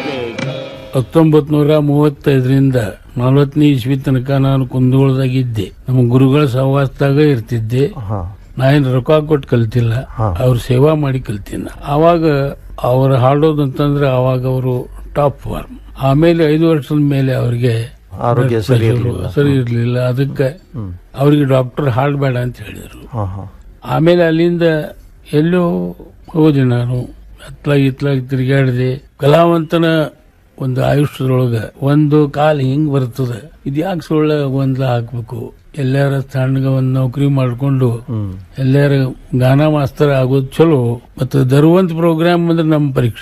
ಹತ್ತೊಂಬತ್ ನೂರ ಮೂವತ್ತೈದರಿಂದ ನಲವತ್ತನೇ ಇಸ್ವಿ ತನಕ ನಾನು ಕುಂದಗೋಳದಾಗಿದ್ದೆ ನಮ್ಮ ಗುರುಗಳ ಸಹವಾಸದಾಗ ಇರ್ತಿದ್ದೆ ಹಾ ನಾ ಏನ್ ರೊಕ್ಕ ಕೊಟ್ಟು ಕಲ್ತಿಲ್ಲ ಅವ್ರ ಸೇವಾ ಮಾಡಿ ಕಲ್ತೀನಿ ನಾ. ಆವಾಗ ಅವ್ರ ಹಾಡೋದಂತಂದ್ರೆ ಆವಾಗ ಅವರು ಟಾಪ್ ಫಾರ್ಮ್ ಆಮೇಲೆ ಐದು ವರ್ಷದ ಮೇಲೆ ಅವರಿಗೆ ಆರೋಗ್ಯ ಸರಿ ಇರ್ಲಿಲ್ಲ. ಸರಿ ಇರ್ಲಿಲ್ಲ ಅದಕ್ಕೆ ಅವ್ರಿಗೆ ಡಾಕ್ಟರ್ ಹಾಡಬೇಡ ಅಂತ ಹೇಳಿದ್ರು ಹಾ ಹಾ ಆಮೇಲೆ ಅಲ್ಲಿಂದ ಎಲ್ಲೋ ಹೋದೆ ನಾನು ಅತ್ಲಾಗಿ ಇತ್ಲಾಗಿ ತಿರುಗಾಡಿದೆ ಕಲಾವಂತನ ಒಂದು ಆಯುಷ್ಯದೊಳಗ ಒಂದು ಕಾಲ್ ಹಿಂಗ್ ಬರ್ತದ ಇದು ಯಾಕೆ ಸುಳ್ಳ ಗೊಂದಲ ಹಾಕ್ಬೇಕು ಎಲ್ಲಾರ ಸಣ್ಣಗ ಒಂದ್ ನೌಕರಿ ಮಾಡ್ಕೊಂಡು ಎಲ್ಲಾರ ಗಾನ ಮಾಸ್ತರ್ ಆಗೋದು ಚಲೋ ಮತ್ತೆ ಧರುವಂತ ಪ್ರೋಗ್ರಾಮ್ ಅಂದ್ರೆ ನಮ್ಮ ಪರೀಕ್ಷೆ